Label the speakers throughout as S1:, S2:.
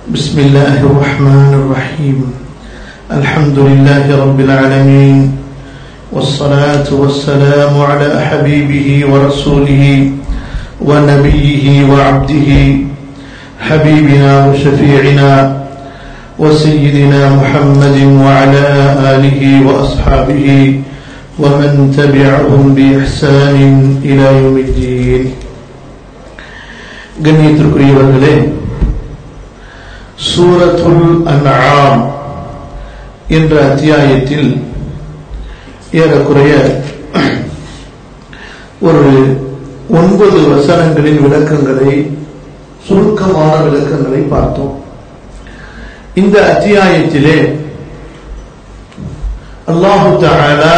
S1: بسم الله الرحمن الرحيم الحمد لله رب العالمين والصلاة والسلام على حبيبه ورسوله ونبيه وعبده حبيبنا وشفيعنا وسيدنا محمد وعلى آله وأصحابه ومن تبعهم بإحسان إلى يوم الدين கண்ணியத்திற்குரியவர்களே சூரத்துல் அன்ஆம் என்ற அத்தியாயத்தில் ஏறக்குறைய ஒரு ஒன்பது வசனங்களின் விளக்கங்களை சுருக்கமான விளக்கங்களை பார்த்தோம் இந்த அத்தியாயத்திலே அல்லாஹு தஆலா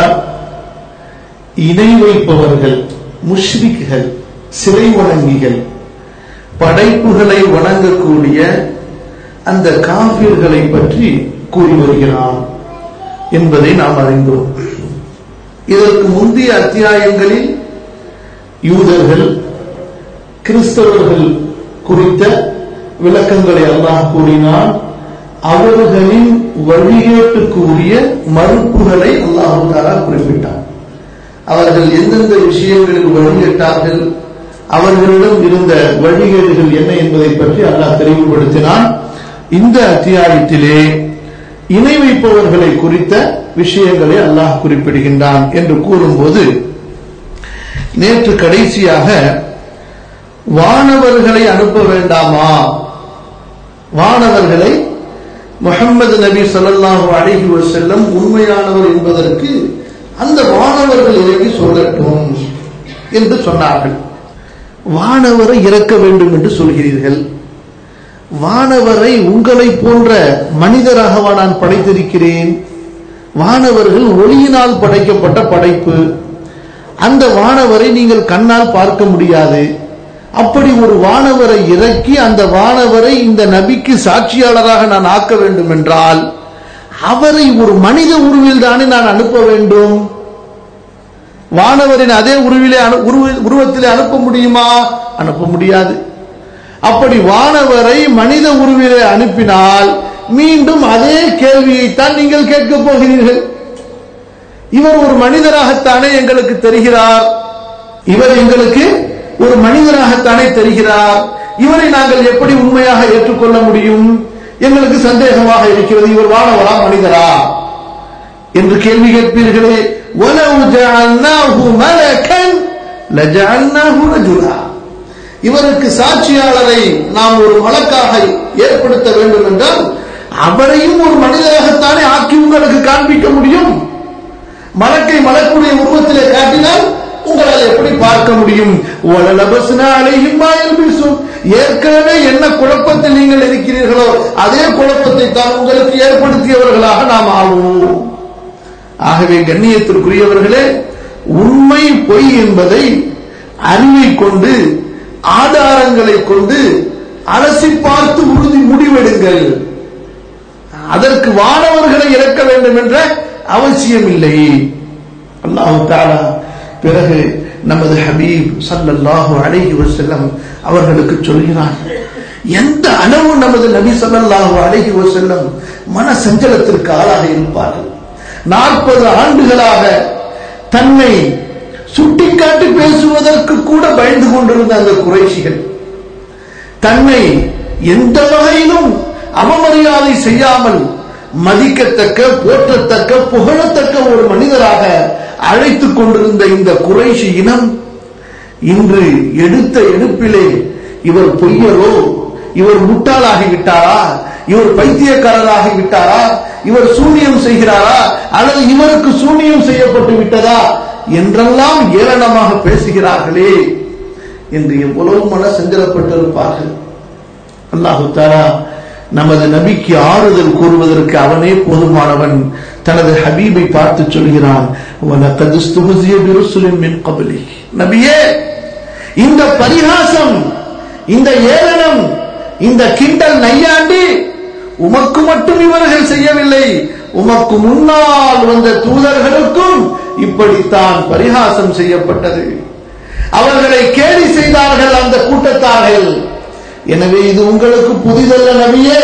S1: இணை வைப்பவர்கள் முஷ்ரிக்குகள் சிலை வணங்கிகள் படைப்புகளை வணங்கக்கூடிய அந்த காபிர்களை பற்றி கூறி வருகிறான் என்பதை நாம் அறிந்தோம் இதற்கு முந்தைய அத்தியாயங்களில் யூதர்கள் கிறிஸ்தவர்கள் குறித்த விளக்கங்களை அல்லாஹ் கூறினான் அவர்களின் வழிகேட்டுக்கு உரிய மறுப்புகளை அல்லாஹு தாலா குறிப்பிட்டார் அவர்கள் எந்தெந்த விஷயங்களில் வழிகேட்டார்கள் அவர்களிடம் இருந்த வழிகேடுகள் என்ன என்பதை பற்றி அல்லாஹ் தெளிவுபடுத்தினான் இந்த அத்தியாயத்திலே இணை வைப்பவர்களை குறித்த விஷயங்களை அல்லாஹ் குறிப்பிடுகின்றான் என்று கூறும்போது நேற்று கடைசியாக வானவர்களை அனுப்ப வேண்டாமா வானவர்களை முகமது நபி சொல்லல்லாஹு அழகி செல்லம் உண்மையானவர் என்பதற்கு அந்த வானவர்கள் இறங்கி சொல்லட்டும் என்று சொன்னார்கள் வானவரை இறக்க வேண்டும் என்று சொல்கிறீர்கள் வானவரை உங்களை போன்ற மனிதராகவா நான் படைத்திருக்கிறேன் வானவர்கள் ஒளியினால் படைக்கப்பட்ட படைப்பு அந்த வானவரை நீங்கள் கண்ணால் பார்க்க முடியாது அப்படி ஒரு வானவரை இறக்கி அந்த வானவரை இந்த நபிக்கு சாட்சியாளராக நான் ஆக்க வேண்டும் என்றால் அவரை ஒரு மனித உருவில் தானே நான் அனுப்ப வேண்டும் வானவரின் அதே உருவிலே உருவத்திலே அனுப்ப முடியுமா அனுப்ப முடியாது அப்படி வானவரை மனித உருவிலே அனுப்பினால் மீண்டும் அதே கேள்வியைத்தான் நீங்கள் கேட்கப் போகிறீர்கள் இவர் ஒரு மனிதராகத்தானே எங்களுக்கு தெரிகிறார் இவர் எங்களுக்கு ஒரு மனிதராகத்தானே தெரிகிறார் இவரை நாங்கள் எப்படி உண்மையாக ஏற்றுக்கொள்ள முடியும் எங்களுக்கு சந்தேகமாக இருக்கிறது இவர் வானவரா மனிதரா என்று கேள்வி கேட்பீர்களே وَلَوْ جَعَلْنَاهُ مَلَكًا لَجَعَلْنَاهُ رَجُلًا இவருக்கு சாட்சியாளரை நாம் ஒரு மலக்காக ஏற்படுத்த வேண்டும் என்றால் அவரையும் ஒரு மனிதராகத்தானே ஆக்கி உங்களுக்கு காண்பிக்க முடியும் மலக்கை மலக்குடைய உருவத்திலே காட்டினால் உங்களால் எப்படி பார்க்க முடியும் ஏற்கனவே என்ன குழப்பத்தில் நீங்கள் இருக்கிறீர்களோ அதே குழப்பத்தை தான் உங்களுக்கு ஏற்படுத்தியவர்களாக நாம் ஆவோம் ஆகவே கண்ணியத்திற்குரியவர்களே உண்மை பொய் என்பதை அறிவை கொண்டு ஆதாரங்களை கொண்டு அலசி பார்த்து உறுதி முடிவெடுங்கள் அதற்கு வானவர்களை இறக்க வேண்டும் என்ற அவசியம் இல்லை அல்லாஹு தாலா பிறகு நமது ஹபீப் சல்லல்லாஹு அலைஹி வஸல்லம் அவர்களுக்கு சொல்கிறான் எந்த அளவு நமது நபி சல்லல்லாஹு அலைஹி வஸல்லம் மன சஞ்சலத்திற்கு ஆளாக இருப்பார்கள் நாற்பது ஆண்டுகளாக தன்னை சுட்டிக்காட்டி பேசுவதற்கு கூட பயந்து கொண்டிருந்த அந்த குறைசிகள் தன்னை எந்த வகையிலும் அவமரியாதை செய்யாமல் மதிக்கத்தக்க போற்றத்தக்க புகழத்தக்க ஒரு மனிதராக அழைத்துக் கொண்டிருந்த இந்த குறைஷி இனம் இன்று எடுத்த எடுப்பிலே இவர் பொய்யரோ இவர் முட்டாளாகி விட்டாரா இவர் பைத்தியக்காரராகி விட்டாரா இவர் சூனியம் செய்கிறாரா அல்லது இவருக்கு சூனியம் செய்யப்பட்டு விட்டதா என்றெல்லாம் ஏளனமாக பேசுகிறார்களே என்று எவ்வளவு மன சஞ்சலப்பட்டிருப்பார்கள் அல்லாஹு தாரா நமது நபிக்கு ஆறுதல் கூறுவதற்கு அவனே போதுமானவன் தனது ஹபீபை பார்த்து சொல்கிறான் நபியே இந்த பரிகாசம் இந்த ஏளனம் இந்த கிண்டல் நையாண்டி உமக்கு மட்டும் இவர்கள் செய்யவில்லை உமக்கு முன்னால் வந்த தூதர்களுக்கும் இப்படித்தான் பரிகாசம் செய்யப்பட்டது அவர்களை கேலி செய்தார்கள் அந்த கூட்டத்தார்கள் எனவே இது உங்களுக்கு புதிதல்ல நபியே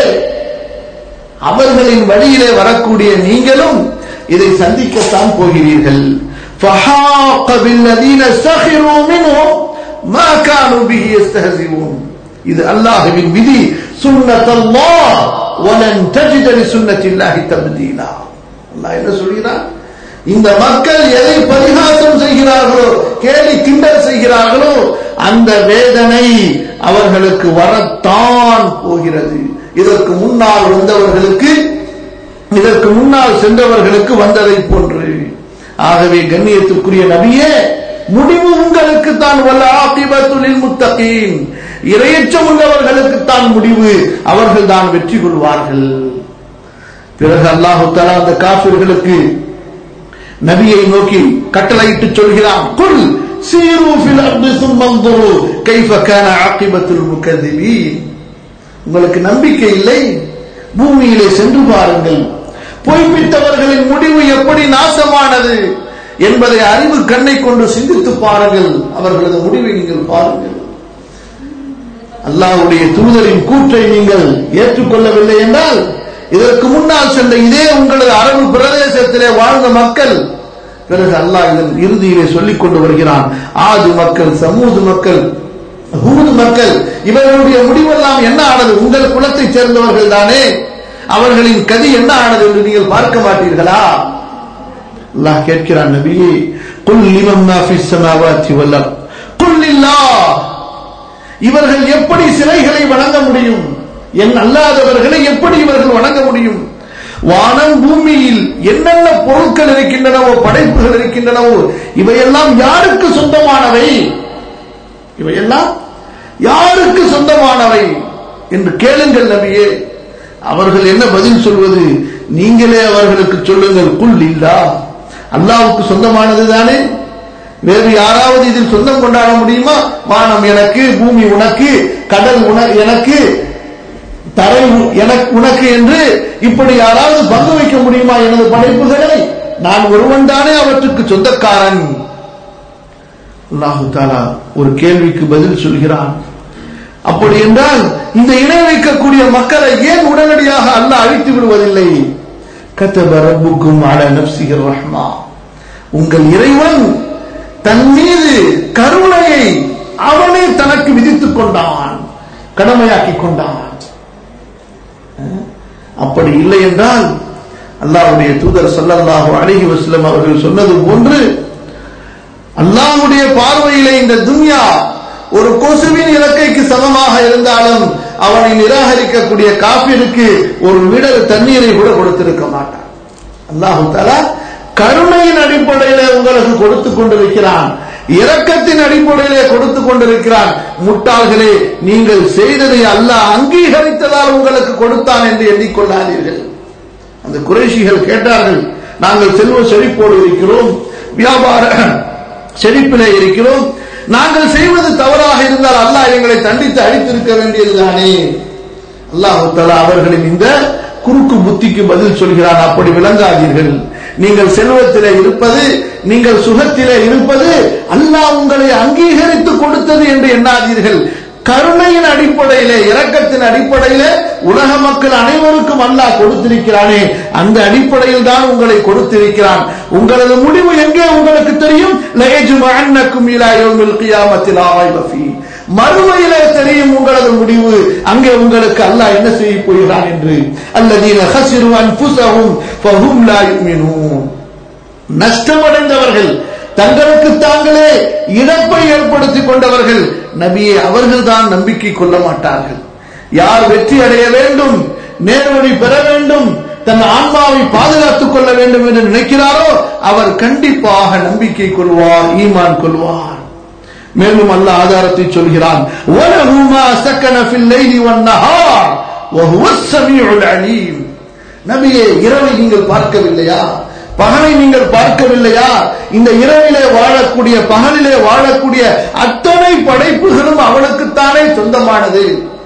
S1: அவர்களின் வழியிலே வரக்கூடிய நீங்களும் இதை சந்திக்கத்தான் போகிறீர்கள் فحاق بالذين سخروا منهم ما كانوا به يستهزئون இது அல்லாஹ்வின் விதி சுன்னத் அல்லாஹ் ولن تجد لسنة الله تبديلا அல்லாஹ் என்ன சொல்கிறான் இந்த மக்கள் எதை பரிகாசம் செய்கிறார்களோ கேலி கிண்டல் செய்கிறார்களோ அந்த வேதனை அவர்களுக்கு வரத்தான் போகிறது இதற்கு முன்னால் வந்தவர்களுக்கு இதற்கு முன்னால் சென்றவர்களுக்கு வந்ததை போன்று ஆகவே கண்ணியத்திற்குரிய நபியே முடிவு உங்களுக்கு தான் வல்ல ஆகிபத்துலில் முத்தகீன் இரையச்சம் உள்ளவர்களுக்கு தான் முடிவு அவர்கள் தான் வெற்றி கொள்வார்கள் பிறகு அல்லாஹு தலா அந்த காபிர்களுக்கு நபியை நோக்கி கட்டளையிட்டு சொல்கிறான் குல் சீரு ஃபில் அர்தி சும்மந்துரு கைஃப கான ஆகிபத்துல் முகذிபீன் உங்களுக்கு நம்பிக்கை இல்லை பூமியிலே சென்று பாருங்கள் பொய்ப்பித்தவர்களின் முடிவு எப்படி நாசமானது என்பதை அறிவு கண்ணை கொண்டு சிந்தித்து பாருங்கள் அவர்களது முடிவை நீங்கள் பாருங்கள் அல்லாஹ்வுடைய தூதரின் கூற்றை நீங்கள் ஏற்றுக்கொள்ளவில்லை என்றால் இதற்கு முன்னால் சென்ற இதே உங்களது அரபு பிரதேசத்திலே வாழ்ந்த மக்கள் பிறகு அல்லாஹ் இதன் இறுதியிலே சொல்லிக் கொண்டு வருகிறான் ஆது மக்கள் சமூது மக்கள் ஹூது மக்கள் இவர்களுடைய முடிவெல்லாம் என்ன ஆனது உங்கள் குலத்தைச் சேர்ந்தவர்கள் தானே அவர்களின் கதி என்ன ஆனது என்று நீங்கள் பார்க்க மாட்டீர்களா அல்லாஹ் கேட்கிறான் நபியே குல் லிமன் மா ஃபிஸ் ஸமாவாத்தி வல் அர்த் குல் லில்லாஹ் இவர்கள் எப்படி சிலைகளை வணங்க முடியும் என் அல்லாதவர்களை எப்படி இவர்கள் வணங்க முடியும் வானம் பூமியில் என்னென்ன பொருட்கள் இருக்கின்றனவோ படைப்புகள் இருக்கின்றனவோ இவையெல்லாம் யாருக்கு சொந்தமானவை இவையெல்லாம் யாருக்கு சொந்தமானவை என்று கேளுங்கள் நபியே அவர்கள் என்ன பதில் சொல்வது நீங்களே அவர்களுக்கு சொல்லுங்கள் குல் இல்லா அல்லாவுக்கு சொந்தமானது தானே வேறு யாராவது இதில் சொந்தம் கொண்டாட முடியுமா வானம் எனக்கு பூமி உனக்கு கடல் உன எனக்கு தரை உ- எனக்கு உனக்கு என்று இப்படி யாராவது பங்கு வைக்க முடியுமா எனது படைப்புகளை நான் ஒருவன் தானே அவற்றுக்கு சொந்தக்காரன் அல்லாஹு தாலா ஒரு கேள்விக்கு பதில் சொல்கிறான் அப்படி என்றால் இந்த இணை வைக்கக்கூடிய மக்களை ஏன் உடனடியாக அல்லாஹ் அழித்து விடுவதில்லை கத்தப ரப்புக்கும் அல நப்சிகர் ரஹ்மா உங்கள் இறைவன் தன் மீது கருணையை அவனே தனக்கு விதித்துக் கொண்டான் கடமையாக்கிக் கொண்டான் அஹ், அப்படி இல்லை என்றால் அல்லாஹ்வுடைய தூதர் ஸல்லல்லாஹு அலைஹி வஸல்லம் அவர்கள் சொன்னது போன்று அல்லாஹ்வுடைய பார்வையிலே இந்த துன்யா ஒரு கொசுவின் இலக்கைக்கு சமமாக இருந்தாலும் அவனை நிராகரிக்கக்கூடிய காபிருக்கு ஒரு விடல் தண்ணீரை கூட கொடுத்திருக்க மாட்டான் அல்லாஹு தஆலா கருணையின் அடிப்படையிலே உங்களுக்கு கொடுத்துக் கொண்டிருக்கிறான் இரக்கத்தின் அடிப்படையிலே கொடுத்துக் கொண்டிருக்கிறான் முட்டாள்களே நீங்கள் செய்ததை அல்லாஹ் அங்கீகரித்ததால் உங்களுக்கு கொடுத்தான் என்று எண்ணிக்கொள்ளாதீர்கள் அந்த குறைஷிகள் கேட்டார்கள் நாங்கள் செல்வ செழிப்போடு இருக்கிறோம் வியாபார செழிப்பிலே இருக்கிறோம் நாங்கள் செய்வது தவறாக இருந்தால் அல்லாஹ் எங்களை தண்டித்து அழித்திருக்க வேண்டியதுதானே அல்லாஹ் தஆலா அவர்களின் இந்த குறுக்கு புத்திக்கு பதில் சொல்கிறான் அப்படி விளங்காதீர்கள் நீங்கள் செல்வத்திலே இருப்பது நீங்கள் சுகத்திலே இருப்பது அல்லாஹ் உங்களை அங்கீகரித்து கொடுத்தது என்று எண்ணாதீர்கள் கருணையின் அடிப்படையிலே இரக்கத்தின் அடிப்படையிலே உலக மக்கள் அனைவருக்கும் அல்லாஹ் கொடுத்திருக்கிறானே அந்த அடிப்படையில் தான் உங்களை கொடுத்திருக்கிறான் உங்களது முடிவு எங்கே உங்களுக்கு தெரியும் லயஜ்மஅன்னக்கும் இலா யௌமில் கியாமத்தில் ஆய்வ ஃபீ மறுமையிலே தெரியும் உங்களது முடிவு அங்கே உங்களுக்கு அல்லாஹ் என்ன செய்ய போகிறான் என்று அல்லதீன ஹசிரு அன்புசஹும் ஃபஹும் லா யுமினூன் நஷ்டமடைந்தவர்கள் தங்களுக்கு தாங்களே இழப்பை ஏற்படுத்திக் கொண்டவர்கள் நபியே அவர்கள் தான் நம்பிக்கை கொள்ள மாட்டார்கள் யார் வெற்றி அடைய வேண்டும் நேர்வழி பெற வேண்டும் தன் ஆன்மாவை பாதுகாத்துக் கொள்ள வேண்டும் என்று நினைக்கிறாரோ அவர் கண்டிப்பாக நம்பிக்கை கொள்வார் ஈமான் கொள்வார் மேலும் அல்ல ஆதாரத்தை சொல்கிறான் وَلَهُ مَا سَكَنَ فِي اللَّيْلِ وَالنَّهَارِ وَهُوَ السَّمِيعُ الْعَلِيمُ நபியே இரவை நீங்கள் பார்க்கவில்லையா பகலை நீங்கள் பார்க்கவில்லையா இந்த இரவிலே வாழக்கூடிய பகலிலே வாழக்கூடிய அத்தனை படைப்புகளும் அவனுக்குத்தானே சொந்தமானது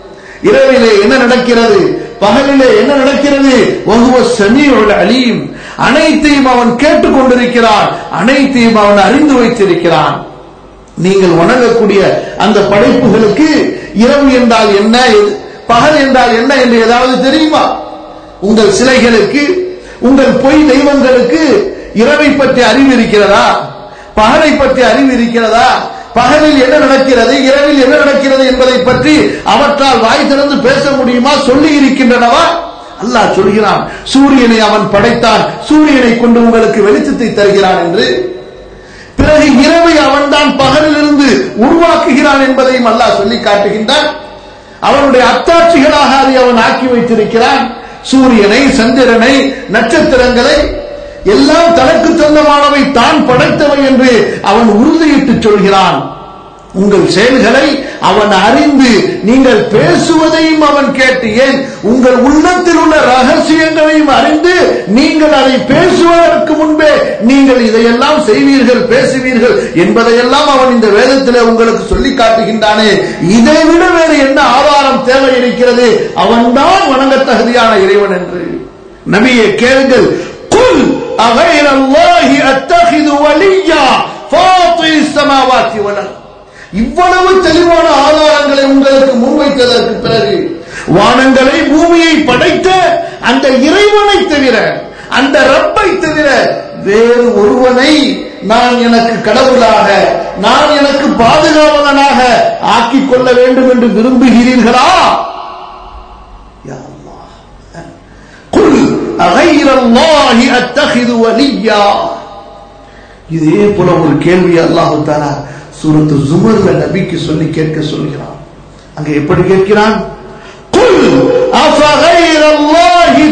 S1: இரவிலே என்ன நடக்கிறது பகலிலே என்ன நடக்கிறது வகுவ சமீஉல் அலீம் அனைத்தையும் அவன் கேட்டுக் கொண்டிருக்கிறான் அனைத்தையும் அவன் அறிந்து வைத்திருக்கிறான் நீங்கள் வணங்கக்கூடிய அந்த படைப்புகளுக்கு இரவு என்றால் என்ன எது- பகல் என்றால் என்ன என்று ஏதாவது தெரியுமா உங்கள் சிலைகளுக்கு உங்கள் பொய் தெய்வங்களுக்கு இரவை பற்றி அறிவு இருக்கிறதா பகலை பற்றி அறிவு இருக்கிறதா பகலில் என்ன நடக்கிறது இரவில் என்ன நடக்கிறது என்பதை பற்றி அவற்றால் வாய் திறந்து பேச முடியுமா சொல்லி இருக்கின்றனவா அல்லாஹ் சொல்கிறான் சூரியனை அவன் படைத்தான் சூரியனை கொண்டு உங்களுக்கு வெளிச்சத்தை தருகிறான் என்று பிறகு இரவை அவன்தான் பகலிலிருந்து உருவாக்குகிறான் என்பதையும் அல்லாஹ் சொல்லி காட்டுகின்றான் அவனுடைய அத்தாட்சிகளாக அதை அவன் ஆக்கி வைத்திருக்கிறான் சூரியனை சந்திரனை நட்சத்திரங்களை எல்லாம் தனக்கு சொந்தமானவை தான் படைத்தவை என்று அவன் உறுதியிட்டு சொல்கிறான் உங்கள் செயல்களை அவன் அறிந்து நீங்கள் பேசுவதையும் அவன் கேட்டு ஏன் உங்கள் உள்ளத்தில் உள்ள ரகசியங்களையும் அறிந்து நீங்கள் அதை பேசுவதற்கு முன்பே நீங்கள் இதையெல்லாம் செய்வீர்கள் பேசுவீர்கள் என்பதையெல்லாம் அவன் இந்த வேதத்திலே உங்களுக்கு சொல்லி காட்டுகின்றானே இதை விட வேறு என்ன ஆதாரம் தேவை இருக்கிறது அவன்தான் வணங்க தகுதியான இறைவன் என்று நபியை கேளுங்கள் குல் அகைர அல்லாஹி அத்தஹிது வலியா ஃபாத்திரி ஸமாவாத்தி வல் அர்த் இவ்வளவு தெளிவான ஆதாரங்களை உங்களுக்கு முன்வைத்ததற்கு பிறகு வானங்களை பூமியை படைத்த அந்த இறைவனை தவிர அந்த ரப்பை தவிர வேறு ஒருவனை நான் எனக்கு கடவுளாக நான் எனக்கு பாதுகாவலனாக ஆக்கிக் கொள்ள வேண்டும் என்று விரும்புகிறீர்களா யா அல்லாஹ். குல் அகைர அல்லாஹி அத்தஹிது வலியா இதே போல ஒரு கேள்வி அல்லாஹு தாலா சூரத்து ஜுமர்ல நபிக்கு சொல்லி கேட்க சொல்கிறான் அங்க எப்படி கேட்கிறான் குல் அஃபகைர அல்லாஹி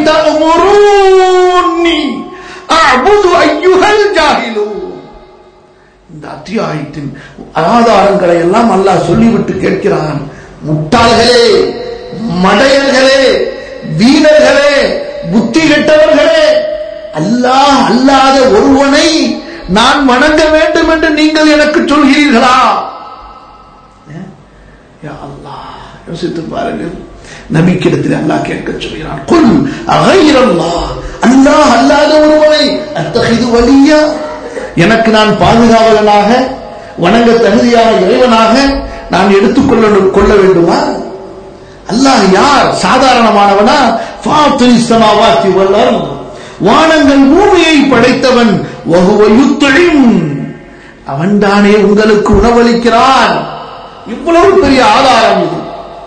S1: தஅமுரூனி அஅபுது அய்யுஹல் ஜாஹிலூன் இந்த அத்தியாயத்தின் ஆதாரங்களை எல்லாம் அல்லாஹ் சொல்லிவிட்டு கேட்கிறான் முட்டாள்களே மடையர்களே வீரர்களே புத்தி கெட்டவர்களே அல்லாஹ் அல்லாத ஒருவனை நான் வணங்க வேண்டும் என்று நீங்கள் எனக்கு சொல்கிறீர்களா யா அல்லாஹ் யோசித்து பாருங்கள் நபிக்கிடத்தில் அல்லாஹ் கேட்க சொல்கிறான் குல் அகைரல்லாஹ் அல்லாஹ் அல்லாத ஒருவனை அத்தகைது வலியா எனக்கு நான் பாதுகாவலனாக வணங்க தகுதியான இறைவனாக நான் எடுத்துக்கொள்ள கொள்ள வேண்டுமா அல்லாஹ் யார் சாதாரணமானவனா ஃபாத்திரி ஸமாவாத்தி வல் அர்த் வானங்கள் பூமியை படைத்தவன் வஹுவ யுத்இம் அவன்தானே உங்களுக்கு உணவளிக்கிறான் இவ்வளவு பெரிய ஆதாரம் இது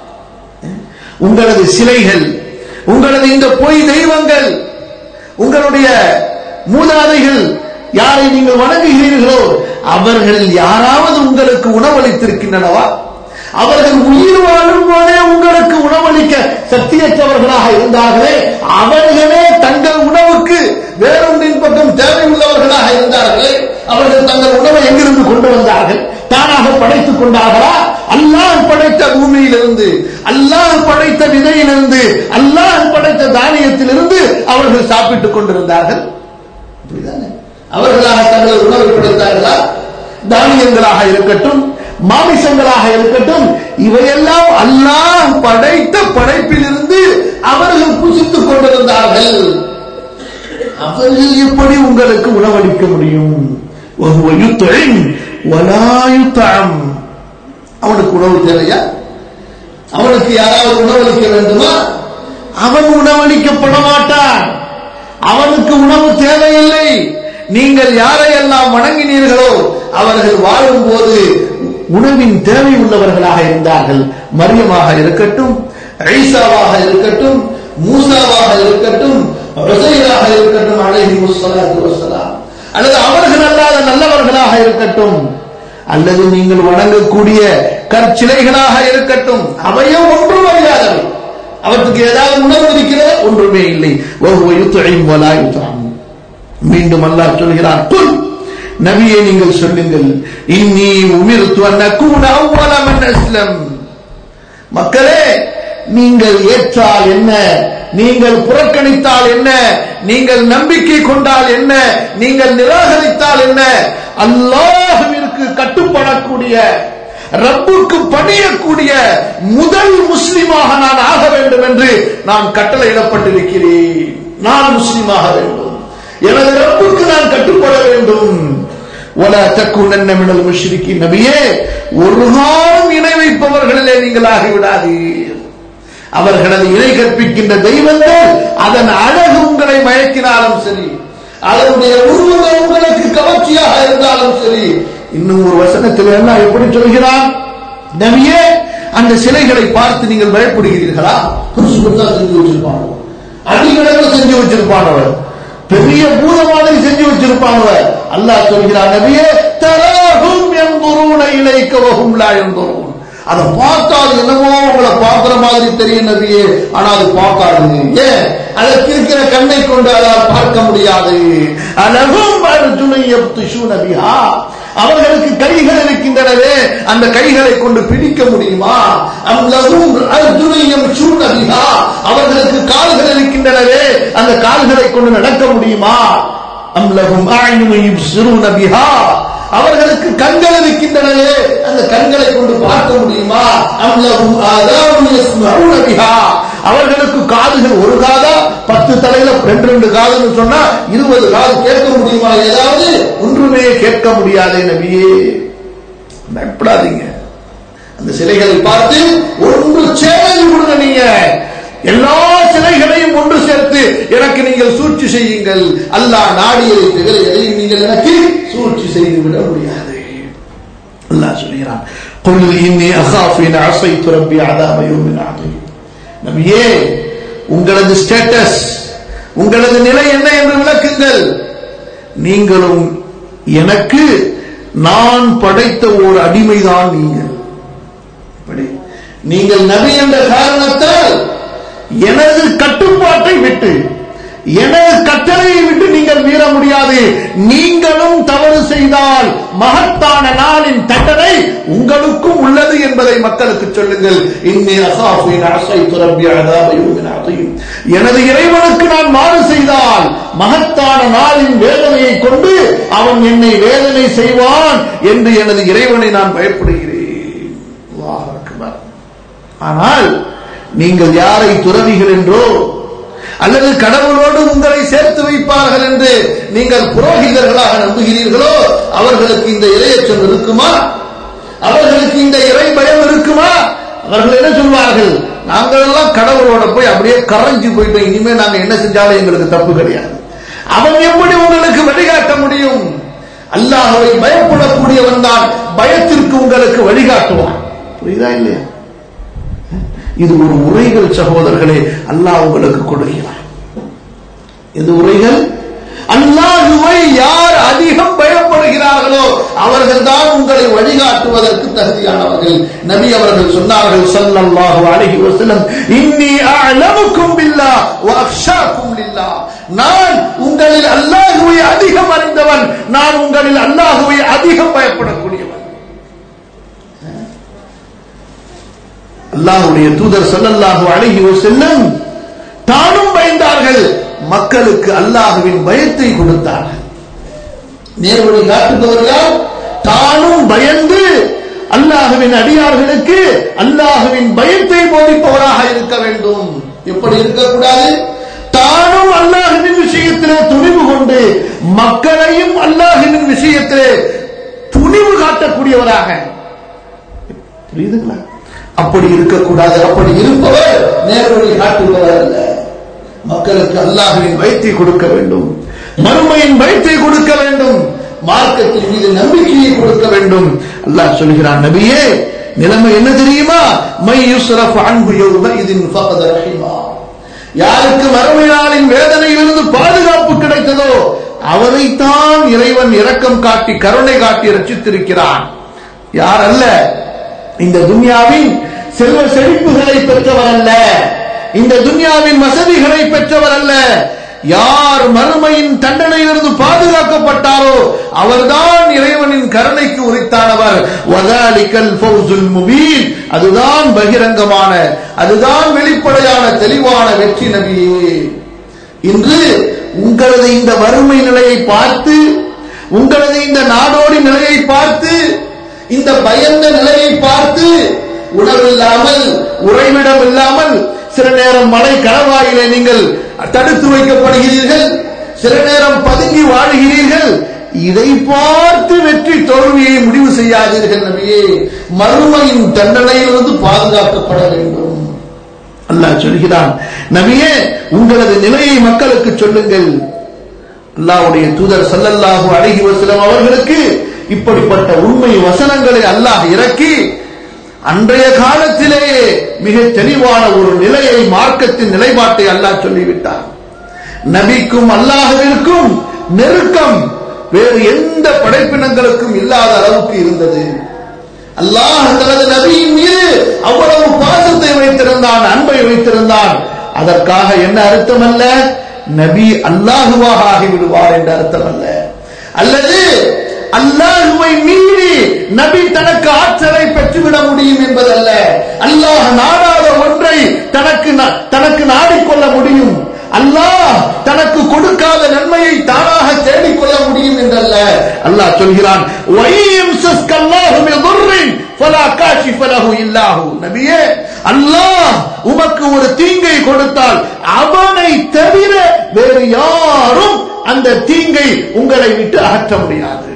S1: உங்களது சிலைகள் உங்களது இந்த பொய் தெய்வங்கள் உங்களுடைய மூதாதைகள் யாரை நீங்கள் வணங்குகிறீர்களோ அவர்கள் யாராவது உங்களுக்கு உணவளித்திருக்கின்றனவா அவர்கள் உயிர் வாழும் போதே உங்களுக்கு உணவளிக்க சக்தியற்றவர்களாக இருந்தார்களே அவர்களே தங்கள் உணவுக்கு வேறொன்றின் பக்கம் தேவையுள்ளவர்களாக இருந்தார்களே அவர்கள் தங்கள் உணவை எங்கிருந்து கொண்டு வந்தார்கள் தானாக படைத்துக் கொண்டார்களா அல்லாஹ் படைத்த பூமியிலிருந்து அல்லாஹ் படைத்த விதையிலிருந்து அல்லாஹ் படைத்த தானியத்திலிருந்து அவர்கள் சாப்பிட்டுக் கொண்டிருந்தார்கள் புரியுதானே? அவர்களாக தங்கள் உணவை படைத்தார்களா தானியங்களாக இருக்கட்டும் மாமிசங்களாக இருக்கட்டும் இவையெல்லாம் அல்லாஹ் படைத்த படைப்பிலிருந்து அவர்கள் புசித்துக் கொண்டிருந்தார்கள் அவர்கள் எப்படி உங்களுக்கு உணவளிக்க முடியும் وهو يطعم ولا يطعم அவனுக்கு உணவு தேவையா அவனுக்கு யாராவது உணவளிக்க வேண்டுமா அவன் உணவளிக்கப்பட மாட்டான் அவனுக்கு உணவு தேவையில்லை நீங்கள் யாரையெல்லாம் வணங்கினீர்களோ அவர்கள் வாழும்போது உணவின் தேவை உள்ளவர்களாக இருந்தார்கள் மரியமாக இருக்கட்டும் ஐசாவாக இருக்கட்டும் மூசாவாக இருக்கட்டும் ரசையாக இருக்கட்டும் அழகி முஸ்ஸலாத்து வஸ்ஸலாம் அல்லது அவர்கள் அல்லாத நல்லவர்களாக இருக்கட்டும் அல்லது நீங்கள் வணங்கக்கூடிய கற்சிலைகளாக இருக்கட்டும் அவையும் ஒன்றும் அறியாதவை அவற்றுக்கு ஏதாவது உணவு இருக்கிறதா ஒன்றுமே இல்லை وَهُوَ يُطْعِمُ وَلَا يُطْعَمُ மீண்டும் அல்லாஹ் சொல்கிறான் குல் நபியே நீங்கள் சொல்லுங்கள் இன்னி உமிர்த்து அன்னக்கூன அவ்வள மன் அஸ்லம் மக்களே நீங்கள் ஏற்றால் என்ன நீங்கள் புறக்கணித்தால் என்ன நீங்கள் நம்பிக்கை கொண்டால் என்ன நீங்கள் நிராகரித்தால் என்ன அல்லாஹுவிற்கு கட்டுப்படக்கூடிய ரப்புக்கு பணியக்கூடிய முதல் முஸ்லிமாக நான் ஆக வேண்டும் என்று நான் கட்டளையிடப்பட்டிருக்கிறேன் நான் முஸ்லிமாக வேண்டும் எனது ரப்புக்கு நான் கட்டுப்பட வேண்டும் ولا تكونن من المشركين நபியே ஒரு காலம் இணை வைப்பவர்களிலே நீங்கள் ஆகிவிடாதீர் அவர்களது இணை கற்பிக்கின்ற தெய்வங்கள் அதன் அழகு உங்களை மயக்கினாலும் சரி அதனுடைய உருவங்கள் உங்களுக்கு கவர்ச்சியாக இருந்தாலும் சரி இன்னும் ஒரு வசனத்தில் எல்லாம் எப்படி சொல்கிறான் நபியே அந்த சிலைகளை பார்த்து நீங்கள் பயப்படுகிறீர்களா புதுசு புதுசா செஞ்சு வச்சிருப்பாங்க அடிக்கடல செஞ்சு வச்சிருப்பானவர் பெரிய பூத மாதிரி செஞ்சு வச்சிருப்பானவர் அல்லாஹ் சொல்கிறான் நபியே தராகும் எம்புருன இலைக்கவகும் லா எம்புருன் அதை பார்த்தா அது என்னமோ உங்களை பார்க்கிற மாதிரி தெரியும் நபியே ஆனா அது பார்க்காது ஏன் அதற்கு இருக்கிற கண்ணை கொண்டு அதால் பார்க்க முடியாது அழகும் அர்ஜுனை எப்துஷு நபியா அவர்களுக்கு கைகள் இருக்கின்றனவே அந்த கைகளை கொண்டு பிடிக்க முடியுமா அம்லகும் அர்ஜுனையும் சூழ்நபிகா அவர்களுக்கு கால்கள் இருக்கின்றனவே அந்த கால்களை கொண்டு நடக்க முடியுமா அம்லகும் ஆயுனையும் சிறு நபிகா அவர்களுக்கு கண்கள் இருக்கின்றனவே அந்த கண்களை கொண்டு பார்க்க முடியுமா அம்லகும் ஆதாவும் யஸ்மஊன பிஹா அவர்களுக்கு காதுகள் ஒரு காதா பத்து தலையில ரெண்டு ரெண்டு காதுன்னு சொன்னா இருபது காது கேட்க முடியுமா ஏதாவது ஒன்றுமே கேட்க முடியாதே நபியே பயப்படாதீங்க அந்த சிலைகளை பார்த்து ஒன்று சேவை கொடுங்க நீங்க எல்லா சிலைகளையும் ஒன்று சேர்த்து எனக்கு நீங்கள் சூழ்ச்சி செய்யுங்கள் அல்லாஹ் நாடியதை தவிர எதையும் நீங்கள் எனக்கு சூழ்ச்சி செய்து விட முடியாது அல்லாஹ் சொல்கிறான் قل إني أخاف إن عصيت ربي عذاب يوم عظيم நபியே உங்களது ஸ்டேட்டஸ் உங்களது நிலை என்ன என்று விளக்குங்கள் நீங்களும் எனக்கு நான் படைத்த ஒரு அடிமைதான் நீங்கள் இப்படி நீங்கள் நபி என்ற காரணத்தால் எனது கட்டுப்பாட்டை விட்டு எனது கட்டளையை விட்டு நீங்கள் மீற முடியாது நீங்களும் தவறு செய்தால் மகத்தான நாளின் தண்டனை உங்களுக்கும் உள்ளது என்பதை மக்களுக்கு சொல்லுங்கள் இன்னி அசாஃபின் அசை துரப்பி அதாபையும் எனது இறைவனுக்கு நான் மாறு செய்தால் மகத்தான நாளின் வேதனையை கொண்டு அவன் என்னை வேதனை செய்வான் என்று எனது இறைவனை நான் பயப்படுகிறேன் அல்லாஹ் அக்பர். ஆனால் நீங்கள் யாரை துறவிகள் என்றோ அல்லது கடவுளோடு உங்களை சேர்த்து வைப்பார்கள் என்று நீங்கள் புரோகிதர்களாக நம்புகிறீர்களோ அவர்களுக்கு இந்த இரையச்சம் இருக்குமா அவர்களுக்கு இந்த இறை பயம் இருக்குமா அவர்கள் என்ன சொல்வார்கள் நாங்கள் எல்லாம் கடவுளோட போய் அப்படியே கரைஞ்சு போயிட்டோம் இனிமே நாங்க என்ன செஞ்சாலும் எங்களுக்கு தப்பு கிடையாது அவன் எப்படி உங்களுக்கு வழிகாட்ட முடியும் அல்லாஹ்வை பயப்படக்கூடியவன் தான் பயத்திற்கு உங்களுக்கு வழிகாட்டுவான் புரியுதா இல்லையா இது ஒரு உரைகள் சகோதரர்களே அல்லாஹ் உங்களுக்கு கொடுக்கிறார் இது உரைகள் அல்லாஹுவை யார் அதிகம் பயப்படுகிறார்களோ அவர்கள் தான் உங்களை வழிகாட்டுவதற்கு தகுதியானவர்கள் நபி அவர்கள் சொன்னார்கள் ஸல்லல்லாஹு அலைஹி வஸல்லம் இன்னி அஅலமுக்கும் பில்லாஹ் வ அக்ஷாக்கும் லில்லாஹ் நான் உங்களில் அல்லாஹுவை அதிகம் அறிந்தவன் நான் உங்களில் அல்லாஹுவை அதிகம் பயப்படக்கூடியவன் அல்லாஹ்வுடைய தூதர் ஸல்லல்லாஹு அலைஹி வஸல்லம் தானும் பயந்தார்கள் மக்களுக்கு அல்லாஹுவின் பயத்தை கொடுத்தார்கள் நேர்வழி காட்டுபவர்கள் தானும் பயந்து அல்லாஹுவின் அடியார்களுக்கு அல்லாஹுவின் பயத்தை போதிப்பவராக இருக்க வேண்டும் எப்படி இருக்கக்கூடாது தானும் அல்லாஹுவின் விஷயத்திலே துணிவு கொண்டு மக்களையும் அல்லாஹுவின் விஷயத்திலே துணிவு காட்டக்கூடியவராக புரியுதுங்களா அப்படி இருக்கக்கூடாது அப்படி இருப்பவர் நேர்வழி காட்டுபவர் அல்ல மக்களுக்கு அல்லாஹுவின் வயிற்றை கொடுக்க வேண்டும் மறுமையின் வயிற்றை கொடுக்க வேண்டும் மார்க்கத்தின் மீது நம்பிக்கையை கொடுக்க வேண்டும் அல்லாஹ் சொல்கிறான் நபியே நிலைமை என்ன தெரியுமா மை யுஸ்ரஃப் அன்பு யௌமஇதின் ஃபகத ரஹிமா யாருக்கு மறுமை நாளின் வேதனையிலிருந்து பாதுகாப்பு கிடைத்ததோ அவரைத்தான் இறைவன் இரக்கம் காட்டி கருணை காட்டி ரச்சித்திருக்கிறான் யார் அல்ல இந்த துன்யாவின் செல்வ செழிப்புகளை பெற்றவர் அல்ல இந்த துன்யாவின் வசதிகளை பெற்றவர் அல்ல யார் மறுமையின் தண்டனையிலிருந்து பாதுகாக்கப்பட்டாரோ அவர்தான் இறைவனின் கருணைக்கு உரித்தானவர் வதாலிக்கல் ஃபௌசுல் முபீன் அதுதான் பகிரங்கமான அதுதான் வெளிப்படையான தெளிவான வெற்றி நபியே இன்று உங்களது இந்த வறுமை நிலையை பார்த்து உங்களது இந்த நாடோடி நிலையை பார்த்து இந்த பயந்த நிலையை பார்த்து உணவில்லாமல் உறைவிடம் இல்லாமல் சில நேரம் மலை கணவாயிலே நீங்கள் தடுத்து வைக்கப்படுகிறீர்கள் சில நேரம் பதுங்கி வாழுகிறீர்கள் இதை பார்த்து வெற்றி தோல்வியை முடிவு செய்யாதீர்கள் நபியே மறுமையின் தண்டனையிலிருந்து பாதுகாக்கப்பட வேண்டும் அல்லாஹ் சொல்கிறான் நபியே உங்களது நிலையை மக்களுக்கு சொல்லுங்கள் அல்லாஹ்வுடைய தூதர் ஸல்லல்லாஹு அலைஹி வஸல்லம் அவர்களுக்கு இப்படிப்பட்ட உண்மை வசனங்களை அல்லாஹ் இறக்கி அன்றைய காலத்திலேயே மிக தெளிவான ஒரு நிலையை மார்க்கத்தின் நிலைப்பாட்டை அல்லாஹ் சொல்லிவிட்டார் நபிக்கும் அல்லாஹ்விற்கும் நெருக்கம் வேறு எந்த படைப்பினங்களுக்கும் இல்லாத அளவுக்கு இருந்தது அல்லாஹ் தனது நபியின் மீது அவ்வளவு பாசத்தை வைத்திருந்தான் அன்பை வைத்திருந்தான் அதற்காக என்ன அர்த்தம் அல்ல நபி அல்லாஹுவாக ஆகிவிடுவார் என்ற அர்த்தம் அல்ல அல்லது அல்லாஹுவை மீறி நபி தனக்கு ஆற்றலை பெற்றுவிட முடியும் என்பதல்ல அல்லாஹ் நாடாத ஒன்றை தனக்கு நா- தனக்கு நாடிக்கொள்ள முடியும் அல்லாஹ் தனக்கு கொடுக்காத நன்மையை தானாக தேடிக்கொள்ள முடியும் என்றல்ல அல்லாஹ் சொல்கிறான் "வَإِيَمْسَسْكَ اللَّهُ بِضُرٍّ فَلَا كَاشِفَ لَهُ إِلَّا هُوَ." நபியே அல்லாஹ் உமக்கு ஒரு தீங்கை கொடுத்தால் அவனை தவிர வேறு யாரும் அந்த தீங்கை உங்களை விட்டு அகற்ற முடியாது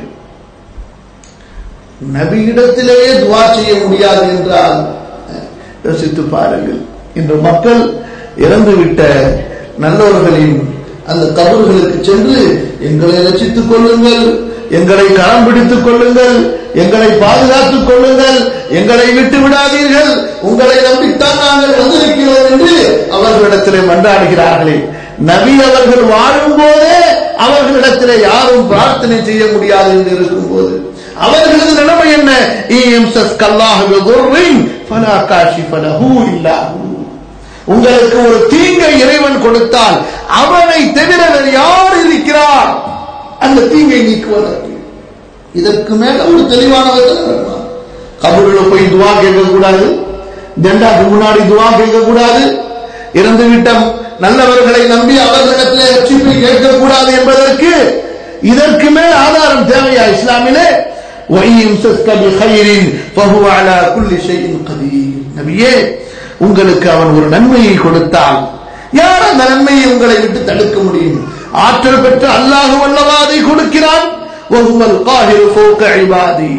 S1: நபியிடத்திலேயே துவா செய்ய முடியாது என்றால் யோசித்து பாருங்கள் இன்று மக்கள் இறந்துவிட்ட நல்லவர்களின் அந்த கபர்களுக்கு சென்று எங்களை ரசித்துக் கொள்ளுங்கள் எங்களை கரம் பிடித்துக் கொள்ளுங்கள் எங்களை பாதுகாத்துக் கொள்ளுங்கள் எங்களை விட்டு விடாதீர்கள் உங்களை நம்பித்தான் நாங்கள் வந்திருக்கிறோம் என்று அவர்களிடத்திலே மன்றாடுகிறார்களே நபி அவர்கள் வாழும் போதே அவர்களிடத்திலே யாரும் பிரார்த்தனை செய்ய முடியாது என்று இருக்கும்போது அவர்களது நிலைமை என்ன இயம்சஸ் கல்லாஹு பிதுர்ரின் ஃபலா காஷிஃப லஹு இல்லா ஹூ. உங்களுக்கு ஒரு தீங்கை இறைவன் கொடுத்தால் அவனை தவிர வேறு யார் இருக்கிறார் அந்த தீங்கை நீக்குவதற்கு இதற்கு மேல ஒரு தெளிவான வசனம் வேணுமா? கபருல போய் துவா கேட்க கூடாது ஜெண்டாக்கு முன்னாடி துவா கேட்க கூடாது இறந்து விட்ட நல்லவர்களை நம்பி அவர்களிடத்திலே ரட்சிப்பை கேட்கக்கூடாது என்பதற்கு இதற்கு மேல் ஆதாரம் தேவையா இஸ்லாமிலே وَإِنْ يَمْسَسْكَ بِخَيْرٍ فَهُوَ عَلَى كُلِّ شَيْءٍ قَدِيرٌ நபியே உங்களுக்கு அவன் ஒரு நன்மையை கொடுத்தால் யார் அந்த நன்மையை உங்களை விட்டு தடுக்க முடியும் ஆற்றல் பெற்ற அல்லாஹ் வல்லவா அதை கொடுக்கிறான் وَهُوَ الْقَاهِرُ فَوْقَ عِبَادِهِ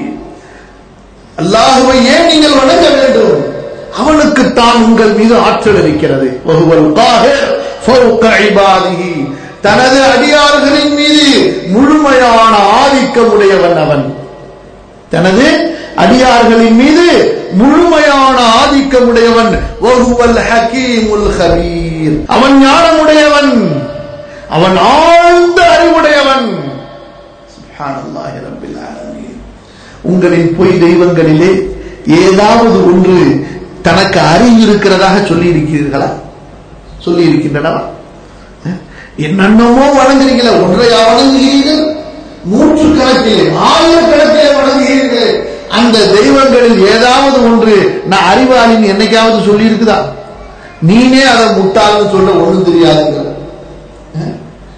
S1: அல்லாஹுவை ஏன் நீங்கள் வணங்க வேண்டும் அவனுக்கு தான் உங்கள் மீது ஆற்றல் இருக்கிறது وَهُوَ الْقَاهِرُ فَوْقَ عِبَادِهِ தனது அடியார்களின் மீது முழுமையான ஆதிக்கம் உடையவன் அவன் தனது அடியார்களின் மீது முழுமையான ஆதிக்கம் உடையவன் வஹுவல் ஹகீமுல் ஹபீர் அவன் ஞானமுடையவன் அவன் ஆழ்ந்த அறிவுடையவன் சுப்ஹானல்லாஹி ரப்பில் ஆலமீன் உங்களின் பொய் தெய்வங்களிலே ஏதாவது ஒன்று தனக்கு அறிவு இருக்கிறதாக சொல்லி இருக்கிறீர்களா சொல்லி இருக்கின்றனவா என்னென்னமோ வணங்குறீங்களா ஒன்றையா வணங்குகிறீர்கள் நூற்று கணக்கிலே ஆயிரக்கணக்கிலே வணங்குகிறீர்கள் அந்த தெய்வங்களில் ஏதாவது ஒன்று நான் அறிவாளின்னு என்னைக்காவது சொல்லி இருக்குதா நீனே அதை முட்டாள்னு சொல்ல ஒண்ணும் தெரியாதுங்கிற அஹ்?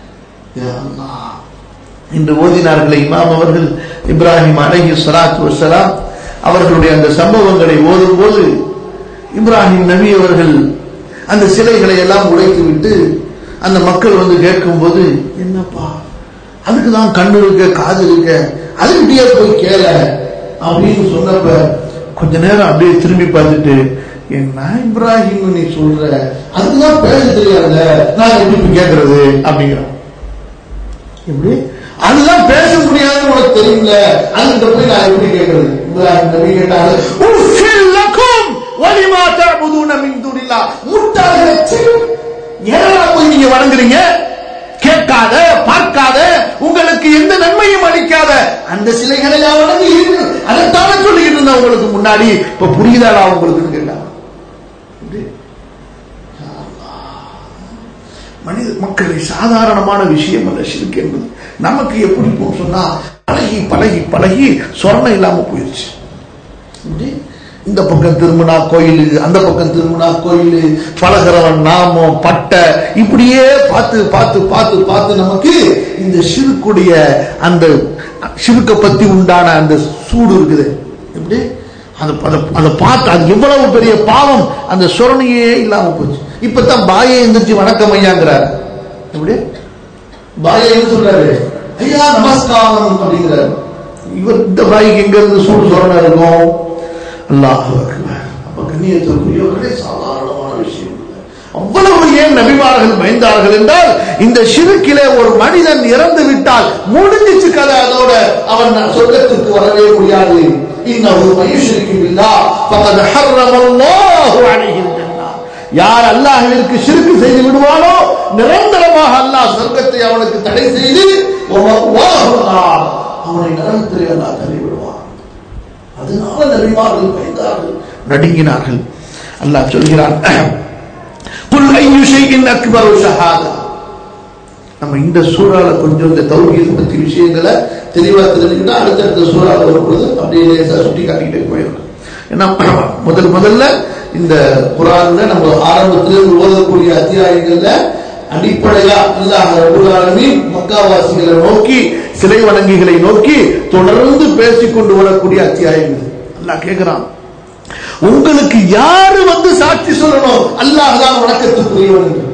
S1: யா அல்லாஹ். இன்று ஓதினார்களே இமாம் அவர்கள் இப்ராஹிம் அலைஹி ஸலாத்து வஸ்ஸலாம் அவர்களுடைய அந்த சம்பவங்களை ஓதும் போது இப்ராஹிம் நபி அவர்கள் அந்த சிலைகளை எல்லாம் உடைத்து விட்டு அந்த மக்கள் வந்து கேட்கும்போது என்னப்பா அதுக்கு தான் கண்ணு இருக்க காது இருக்க அதுக்கிட்டே போய் கேள அப்படின்னு சொன்னப்ப கொஞ்ச நேரம் அப்படியே திரும்பி பார்த்துட்டு என்ன இப்ராஹிம் நீ சொல்ற அதுக்குதான் பேச தெரியாதுல்ல நான் எப்படி போய் கேட்கறது அப்படிங்கிறான் எப்படி அதெல்லாம் பேச முடியாதுன்னு உனக்கு தெரியும்ல அதுகிட்ட போய் நான் எப்படி கேட்கறது இப்ராஹிம் நபி கேட்டாரு "உஃபில் லக்கும் வலிமா தஅபுதூன மின் தூனில்லாஹ்." முட்டாள்களே சீ! ஏன்னா போய் நீங்க வணங்குறீங்க கேட்காத பார்க்காத உங்களுக்கு எந்த நன்மையும் அளிக்காத அந்த சிலைகளை வணங்கி அதைத்தானே சொல்லிக்கிட்டு இருந்தேன் உங்களுக்கு முன்னாடி இப்ப புரியுதாடா உங்களுக்கு கேட்டாங்க எப்படி? மனித மக்களை சாதாரணமான விஷயம் அல்ல ஷிர்க் என்பது நமக்கு எப்படி போகும் சொன்னா பழகி பழகி பழகி சொர்ணம் இல்லாம போயிருச்சு இப்படி இந்த பக்கம் திரும்பினா கோயில் அந்த பக்கம் திரும்பினா கோயில் பழகிறவன் நாமம் பட்டை இப்படியே பார்த்து பார்த்து பார்த்து பார்த்து நமக்கு இந்த சிறுக்குடைய அந்த சிறுக்க பத்தி உண்டான அந்த சூடு இருக்குது எப்படி அது அதை- அதை பார்த்து அது எவ்வளவு பெரிய பாவம் அந்த சுரணையே இல்லாம போச்சு இப்பதான் பாயை எந்திரிச்சு வணக்கம் ஐயாங்கிறார் எப்படி பாயை என்ன சொல்றாரு ஐயா நமஸ்காரம் அப்படிங்கிறார் இவர் இந்த பாய்க்கு எங்க இருந்து சூடு சொரணை இருக்கும் அல்லாஹ் அக்பர். அப்ப கண்ணியத்திற்குரியவர்களே சாதாரணமான விஷயம் இல்லை. அவ்வளவு ஏன் நபிமார்கள் பயந்தார்கள் என்றால் இந்த சிறுக்கிலே ஒரு மனிதன் இறந்து விட்டால் முடிஞ்சிச்சு கதை அதோட அவன் சொர்க்கத்திற்கு வரவே முடியாது இன்னொரு மயுஷருக்கு இல்லா பகத் ஹர்ரமல்லாஹு அலைஹில் ஜன்னah. யார் அல்லாஹ்விற்கு ஷிர்க் செய்து விடுவானோ நிரந்தரமாக அல்லாஹ் சொர்க்கத்தை அவனுக்கு தடை செய்து வமக்வாஹு நார். அவனை நரகத்திலே அல்லாஹ் தள்ளி விடுவான் அதனால நபிமார்கள் பயந்தார்கள் நடுங்கினார்கள் அல்லாஹ் சொல்கிறான் குல் ஐயு ஷைஇன் அக்பரு ஷஹாதா நம்ம இந்த சூறால கொஞ்சம் இந்த தௌஹீத் பத்தி விஷயங்களை தெளிவா தெரிஞ்சுக்கிட்டா அடுத்தடுத்த சூறால வரும்பொழுது அப்படியே லேசா சுட்டி காட்டிக்கிட்டே போயிருக்கும் ஏன்னா முதல் முதல்ல இந்த குரான்ல நம்ம ஆரம்பத்தில் ஓதக்கூடிய அத்தியாயங்கள்ல அடிப்படையா அல்லாஹ் ரப்பல் ஆலமீன் மக்காவாசிகளை நோக்கி சிலை வணங்கிகளை நோக்கி தொடர்ந்து பேசிக் கொண்டு வரக்கூடிய அத்தியாயங்கள் அல்லாஹ் கேட்கிறான் உங்களுக்கு யாரு வந்து சாட்சி சொல்லணும் அல்லாஹ் தான் வணக்கத்துக்குரியவன் என்று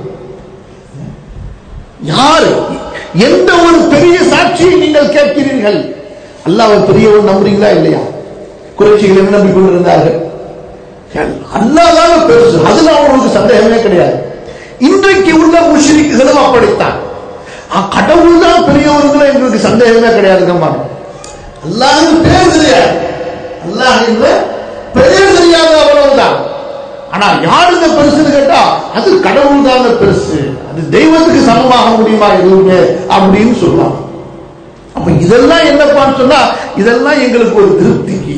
S1: யாரு எந்த ஒரு பெரிய சாட்சியை நீங்கள் கேட்கிறீர்கள் அல்லாஹ் பெரியவன் நம்புறீங்களா இல்லையா குறைச்சிகள் என்ன நம்பிக்கொண்டிருந்தார்கள் அல்லாஹ் தான் பெருசு அதுல அவங்களுக்கு சந்தேகமே கிடையாது இன்றைக்கு உள்ள முஷ்ரிக்குகளும் அப்படித்தான் ஆ, கடவுள் தான் பெரியவர்கள் எங்களுக்கு சந்தேகமே கிடையாதுங்கம்மா அல்லாஹ் பேர் தெரியாது அல்லாஹ் என்ற பெயர் தெரியாத அவ்வளவுதான் ஆனா யாருங்க பெருசுன்னு கேட்டா அது கடவுள் தாங்க பெருசு அது தெய்வத்துக்கு சமமாக முடியுமா எதுவுமே அப்படின்னு சொல்லுவாங்க அப்ப இதெல்லாம் என்னப்பான்னு சொன்னா இதெல்லாம் எங்களுக்கு ஒரு திருப்திக்கு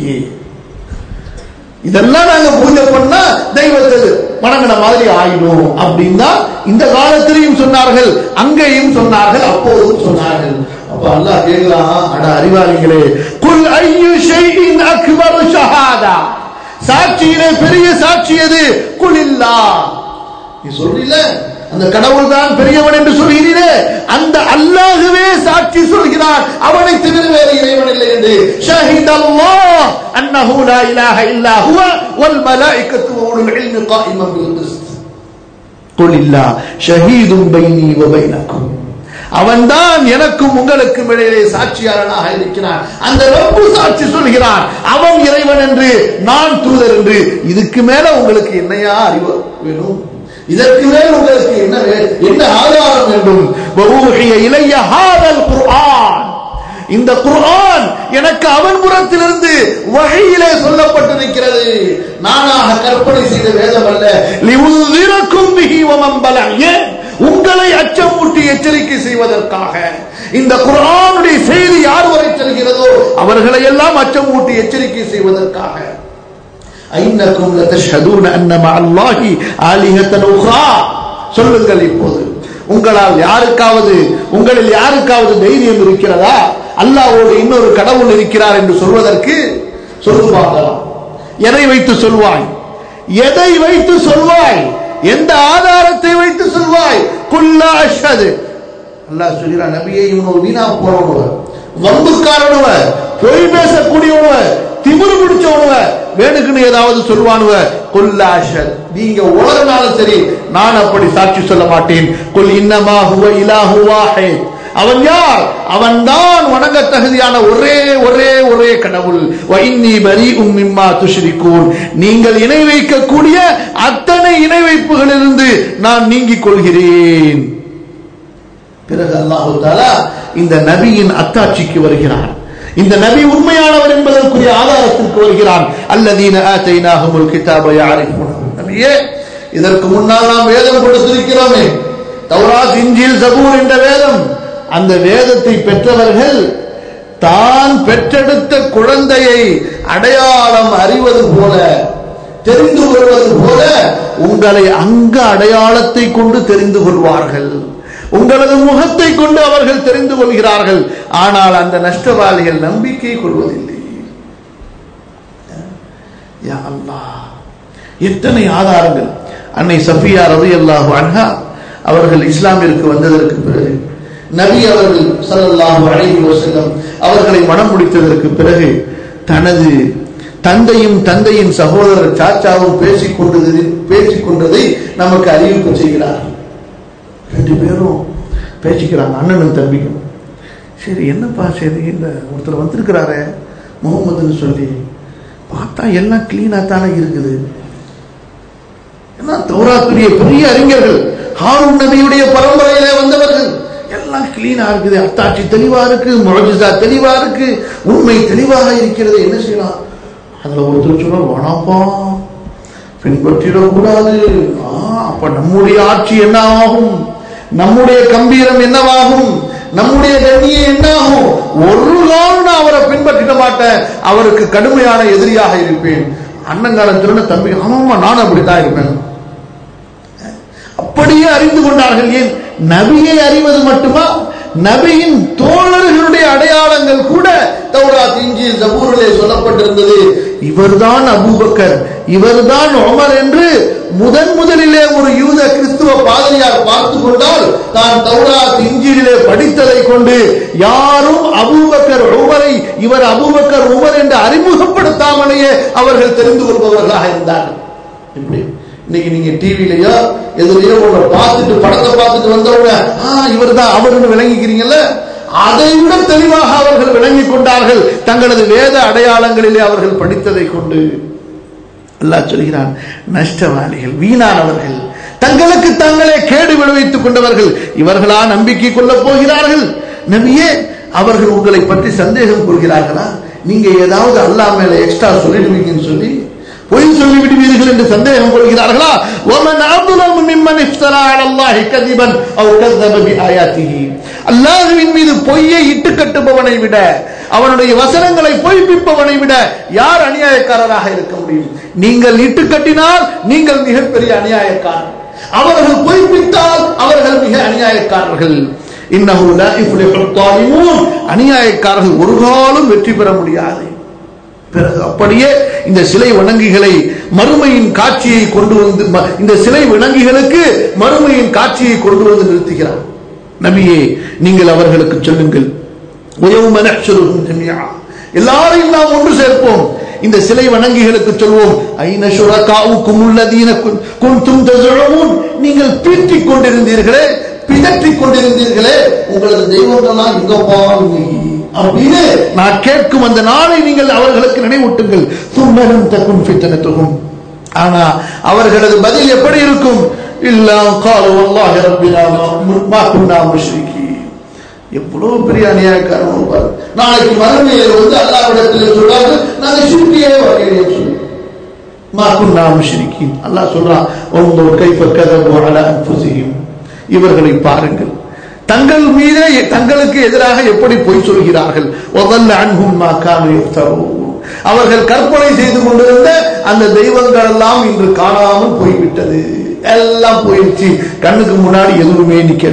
S1: இதெல்லாம் நாங்க பூஜை பண்ணா தெய்வத்தை வணங்கின மாதிரி ஆயிடும் அப்படின்னா இந்த காலத்திலையும் சொன்னார்கள் அங்கேயும் சொன்னார்கள் அப்போதும் சொன்னார்கள் அப்ப அல்லாஹ் கேட்கலாம் அட அறிவாளிகளே குல் ஐயு ஷைஇன் அக்பரு ஷஹாதா சாட்சியிலே பெரிய சாட்சி எது குலில்லா நீ சொல்றீல அந்த கடவுள் தான் பெரியவன் என்று சொல்கிறீரே அந்த அல்லாஹுவே சாட்சி சொல்கிறார் அவனை தவிர வேறு இறைவன் இல்லை என்று ஷஹித் அல்லாஹ் அன்னஹு லா இலாஹ இல்லா ஹுவ வல் மலாயிகத்து வ உலுல் இல்மி காயிமன் பில் கிஸ்த் குல் இல்லா ஷஹீதும் பைனி வ பைனக்கும் அவன்தான் எனக்கும் உங்களுக்கும் இடையிலே சாட்சியாளனாக இருக்கிறான் அந்த ரப்பு சாட்சி சொல்கிறான் அவன் இறைவன் என்று நான் தூதர் என்று இதுக்கு மேல உங்களுக்கு என்னையா அறிவு வேணும் இதற்கு மேல் உங்களுக்கு என்ன வே- என்ன ஆதாரம் வேண்டும் வஊஹிய இலைய ஹாதல் குர்ஆன் இந்த குர்ஆன் எனக்கு அவன் புறத்திலிருந்து வகையிலே சொல்லப்பட்டிருக்கிறது நானாக கற்பனை செய்த வேதம் அல்ல லிஉன்திரக்கும் பிஹி வமன் பலக். ஏன் உங்களை அச்சமூட்டி எச்சரிக்கை செய்வதற்காக இந்த குர்ஆனுடைய செய்தி யார் வரை செல்கிறதோ அவர்களை எல்லாம் அச்சமூட்டி எச்சரிக்கை செய்வதற்காக ஐன்னக்கும் லதஷ்ஹதூன அன்ன மஅல்லாஹி ஆலிஹத்தன் உக்ரா சொல்லுங்கள் இப்போது உங்களால் யாருக்காவது உங்களில் யாருக்காவது தைரியம் இருக்கிறதா அல்லாஹ்வோடு இன்னொரு கடவுள் இருக்கிறார் என்று சொல்வதற்கு சொல்லு பார்க்கலாம் எதை வைத்து சொல்வாய் எதை வைத்து சொல்வாய் எந்த ஆதாரத்தை வைத்து சொல்வாய் குல்லா அஷ்ஹது அல்லாஹ் சொல்கிறான் நபியே இவன் ஒரு வீணா போறவனுவ வம்புக்காரனுவ பொய் பேசக்கூடியவனுவ திமிரு பிடிச்சவனுவ வேணுக்குன்னு ஏதாவது சொல்வானுவ கொல்லாஷர் நீங்க உலகனாலும் சரி நான் அப்படி சாட்சி சொல்ல மாட்டேன் கொல் இன்னமா ஹுவ இலாஹு வாஹித் அவன் யார் அவன்தான் வணங்க தகுதியான ஒரே ஒரே ஒரே கடவுள் வைன்னி பரி உம்மிம்மா துஷ்ரிகூன் நீங்கள் இணை வைக்கக்கூடிய அத்தனை இணை வைப்புகளிலிருந்து நான் நீங்கிக் கொள்கிறேன் பிறகு அல்லாஹு தாலா இந்த நபியின் அத்தாட்சிக்கு வருகிறான் இந்த நபி உண்மையானவர் என்பதற்குரிய ஆதாரத்திற்கு வருகிறான் அல்லதீன ஆத்தைனாஹுமுல் கிதாப யாரிஃபூனஹு நபியே இதற்கு முன்னால் நாம் வேதம் கொடுத்திருக்கிறோமே தௌராத் இன்ஜில் ஜபூர் என்ற வேதம் அந்த வேதத்தை பெற்றவர்கள் தான் பெற்றெடுத்த குழந்தையை அடையாளம் அறிவது போல தெரிந்து கொள்வது போல உங்களை அங்க அடையாளத்தை கொண்டு தெரிந்து கொள்வார்கள் உங்களது முகத்தை கொண்டு அவர்கள் தெரிந்து கொள்கிறார்கள் ஆனால் அந்த நஷ்டவாளிகள் நம்பிக்கை கொள்வதில்லை யா அல்லாஹ் எத்தனை ஆதாரங்கள் அன்னை சஃபியா ரலியல்லாஹு அன்ஹா அவர்கள் இஸ்லாமிற்கு வந்ததற்கு பிறகு நபி அவர்கள் ஸல்லல்லாஹு அலைஹி வஸல்லம் அவர்களை மனம் முடித்ததற்கு பிறகு தனது தந்தையும் தந்தையின் சகோதரர் சாச்சாவும் பேசிக் கொண்டது பேசிக் கொண்டதை நமக்கு அறிவிக்க செய்கிறார்கள் ரெண்டு பேரும் பேசிக்கிறாங்க அண்ணனும் தம்பிக்கும் சரி என்னப்பா சரி இந்த ஒருத்தர் வந்திருக்கிறாரே முகமதுன்னு சொல்லி பார்த்தா எல்லாம் கிளீனாக தானே இருக்குது ஏன்னா தௌராத்துடைய பெரிய அறிஞர்கள் ஹாரூன் நபியுடைய பரம்பரையிலே வந்தவர்கள் எல்லாம் கிளீனா இருக்குது அத்தாட்சி தெளிவா இருக்கு முழஜிசா தெளிவா இருக்கு உண்மை தெளிவாக இருக்கிறது என்ன செய்யலாம் அதுல ஒருத்தர் சொல்ல வேணாப்பா பின்பற்றிடக்கூடாது ஆ, அப்ப நம்முடைய ஆட்சி என்ன ஆகும் நம்முடைய கம்பீரம் என்னவாகும் நம்முடைய கண்ணியம் என்னாகும் ஒரு நாள் நான் அவரை பின்பற்றிட மாட்டேன் அவருக்கு கடுமையான எதிரியாக இருப்பேன் அண்ணங்காலத்துல தம்பி ஆமாமா நான் அப்படித்தான் இருப்பேன் அப்படியே அறிந்து கொண்டார்கள் ஏன் நபியை அறிவது மட்டுமா நபியின் தோழர்களுடைய அடையாளங்கள் கூட தௌராத் இஞ்சில் ஜபூரிலே சொல்லப்பட்டிருந்தது இவர்தான் அபூபக்கர் இவர்தான் உமர் என்று முதன் முதலிலே ஒரு யூத கிறிஸ்துவ பாதிரியார் பார்த்து கொண்டால் தான் தௌராத் இஞ்சிலே படித்ததை கொண்டு யாரும் அபூபக்கர் உமரை இவர் அபூபக்கர் உமர் என்று அறிமுகப்படுத்தாமலேயே அவர்கள் தெரிந்து கொள்பவர்களாக இருந்தார்கள் இப்படி இன்னைக்கு நீங்க டிவிலயோ எதுலயோ உங்களை பார்த்துட்டு படத்தை பார்த்துட்டு வந்தவங்க ஆ இவர் தான் அவர்னு விளங்கிக்கிறீங்கல்ல அதை விட தெளிவாக அவர்கள் விளங்கிக் கொண்டார்கள் தங்களது வேத அடையாளங்களிலே அவர்கள் படித்ததை கொண்டு அல்லாஹ் சொல்கிறான் நஷ்டவாளிகள் வீணானவர்கள் தங்களுக்கு தாங்களே கேடு விளைவித்துக் கொண்டவர்கள் இவர்களா நம்பிக்கை கொள்ளப் போகிறார்கள் நபியே அவர்கள் உங்களை பற்றி சந்தேகம் கொள்கிறார்களா நீங்க ஏதாவது அல்லாஹ் மேல எக்ஸ்ட்ரா சொல்லிடுவீங்கன்னு சொல்லி பொய் சொல்லி விடுவீர்கள் என்று சந்தேகம் கொள்கிறார்களா ومن اظلم ممن افترى على الله كذبا او كذب بآياته அல்லாஹ்வின் மீது பொய்யை இட்டு கட்டுபவனை விட அவனுடைய வசனங்களை பொய்ப்பிப்பவனை விட யார் அநியாயக்காரராக இருக்க முடியும் நீங்கள் இட்டு கட்டினால் நீங்கள் மிகப்பெரிய அநியாயக்காரர் அவர்கள் பொய்ப்பித்தால் அவர்கள் மிக அநியாயக்காரர்கள் இன்னஹு லா யுஃப்லிஹு த்தாலிமூன் அநியாயக்காரர்கள் ஒரு காலம் வெற்றி பெற முடியாது பிறகு அப்படியே இந்த சிலை வணங்கிகளை மறுமையின் காட்சியை கொண்டு வந்து ம- இந்த சிலை வணங்கிகளுக்கு மறுமையின் காட்சியை கொண்டு வந்து நிறுத்துகிறார் நபியே நீங்கள் அவர்களுக்கு சொல்லுங்கள் وَيَوْمَ نَحْشُرُهُمْ جَمِيعًا எல்லாரையும் நாம் ஒன்று சேர்ப்போம் இந்த சிலை வணங்கிகளுக்கு சொல்வோம் ஐன ஷுரகாவுக்கும் உள்ளதீன குன்தும் தஸுமூன் நீங்கள் பீற்றிக் கொண்டிருந்தீர்களே பிதற்றிக் கொண்டிருந்தீர்களே உங்களது தெய்வங்கள்லாம் எங்கப்பா இன்னைக்கு அப்படின்னு நான் கேட்கும் அந்த நாளை நீங்கள் அவர்களுக்கு நினைவூட்டுங்கள் சும்மரும் தக்கும் ஃபித்தனத்துகும் ஆனா அவர்களது பதில் எப்படி இருக்கும் இல்லா காலு வல்லாஹி ரப்பினா மா- மா குன்னா முஷ்ரிகீன் எவ்வளவு பெரிய அநியாயக்காரன் பாரு நாளைக்கு மறுமையில் வந்து அல்லாஹ்விடத்தில் சொல்றாங்க நாங்க சிறுக்கியே வரலையே சொல்லி மா குன்னா முஷ்ரிகீன் அல்லாஹ் சொல்றான் உங்கள் கைஃப கதபு அலா அன்ஃபுஸிஹிம் இவர்களை பாருங்கள் தங்கள் மீதே தங்களுக்கு எதிராக எப்படி பொய் சொல்கிறார்கள் وَضَلَّ عَنْهُمْ مَا كَانُوا يَفْتَرُونَ அவர்கள் கற்பனை செய்து கொண்டிருந்த அந்த தெய்வங்கள் எல்லாம் இன்று காணாமல் போய்விட்டது எல்லாம் போயிடுச்சு கண்ணுக்கு முன்னாடி எதுவுமே நிக்கல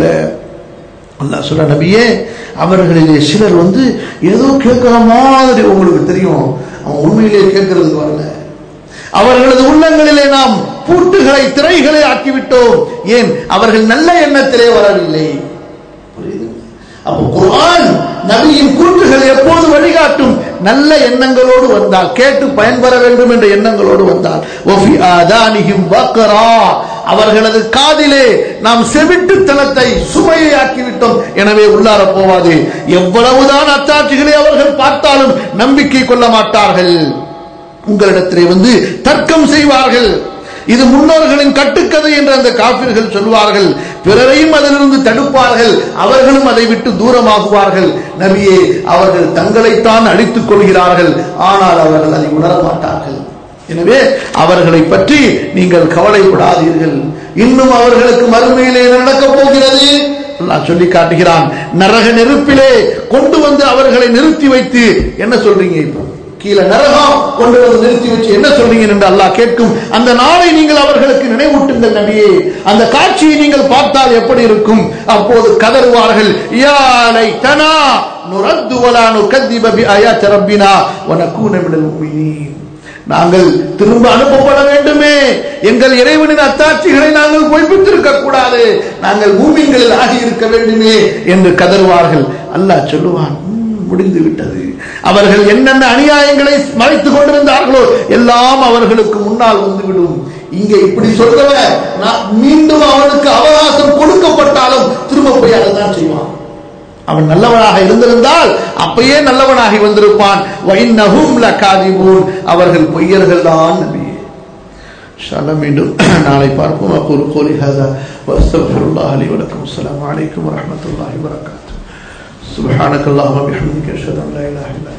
S1: அல்லாஹ் சொல்ற நபியே அவர்களிலே சிலர் வந்து ஏதோ கேட்கிற மாதிரி உங்களுக்கு தெரியும் அவன் உண்மையிலே கேட்கறதுக்கு வரல அவர்களது உள்ளங்களிலே நாம் பூட்டுகளை திரைகளை ஆக்கிவிட்டோம் ஏன் அவர்கள் நல்ல எண்ணத்திலே வரவில்லை புரியுது அப்போ குர்ஆன் நபியின் கூற்றுகள் எப்போது வழிகாட்டும் நல்ல எண்ணங்களோடு வந்தால் கேட்டு பயன்பெற வேண்டும் என்ற எண்ணங்களோடு வந்தால் ஒஃபி ஆதானிஹிம் வக்ரா அவர்களது காதிலே நாம் செவிட்டுத்தனத்தை சுமையை ஆக்கிவிட்டோம் எனவே உள்ளார போவாது எவ்வளவுதான் அத்தாட்சிகளை அவர்கள் பார்த்தாலும் நம்பிக்கை கொள்ள மாட்டார்கள் உங்களிடத்திலே வந்து தர்க்கம் செய்வார்கள் இது முன்னோர்களின் கட்டுக்கதை என்று அந்த காபிர்கள் சொல்வார்கள் பிறரையும் அதிலிருந்து தடுப்பார்கள் அவர்களும் அதை விட்டு தூரமாகுவார்கள் நபியே அவர்கள் தங்களைத்தான் அழித்துக் கொள்கிறார்கள் ஆனால் அவர்கள் அதை உணர மாட்டார்கள் எனவே அவர்களை பற்றி நீங்கள் கவலைப்படாதீர்கள் இன்னும் அவர்களுக்கு மறுமையிலே என்ன நடக்கப் போகிறது அல்லாஹ் சொல்லி காட்டுகிறான் நரக நெருப்பிலே கொண்டு வந்து அவர்களை நிறுத்தி வைத்து என்ன சொல்றீங்க இப்போ கீழே நரகம் கொண்டு வந்து நிறுத்தி வச்சு என்ன சொல்றீங்க என்று அல்லாஹ் கேட்கும் அந்த நாளை நீங்கள் அவர்களுக்கு நினைவூட்டுங்கள் நபியே அந்த காட்சியை நீங்கள் பார்த்தால் எப்படி இருக்கும் அப்போது கதறுவார்கள் யா லைத்தனா நுரத்து வலா நுகத்திப பிஆயாத்தி ரப்பினா வ நகூன மினல் முஃமினீன் நாங்கள் திரும்ப அனுப்பப்பட வேண்டுமே எங்கள் இறைவனின் அத்தாட்சிகளை நாங்கள் பொய்ப்பித்திருக்க கூடாது நாங்கள் பூமிகளில் ஆகியிருக்க வேண்டுமே என்று கதறுவார்கள் அல்லாஹ் சொல்லுவான் "ம், முடிந்து விட்டது அவர்கள் என்னென்ன அநியாயங்களை மறைத்துக் கொண்டிருந்தார்களோ எல்லாம் அவர்களுக்கு முன்னால் வந்துவிடும் இங்க இப்படி சொல்றவன் நான் மீண்டும் அவனுக்கு அவகாசம் கொடுக்கப்பட்டாலும் திரும்ப போய் அதை தான் செய்வான் அவன் நல்லவனாக இருந்திருந்தால் அப்பயே நல்லவனாகி வந்திருப்பான் வைன்னஹும் லகாதிபூன் அவர்கள் பொய்யர்கள் தான் நபியே شاء மீண்டும் நாளை பார்ப்போம் أقول قولي هذا وأستغفر الله لي ولكم السلام عليكم ورحمة الله وبركاته سبحانك اللهم وبحمدك أشهد أن لا إله إلا أنت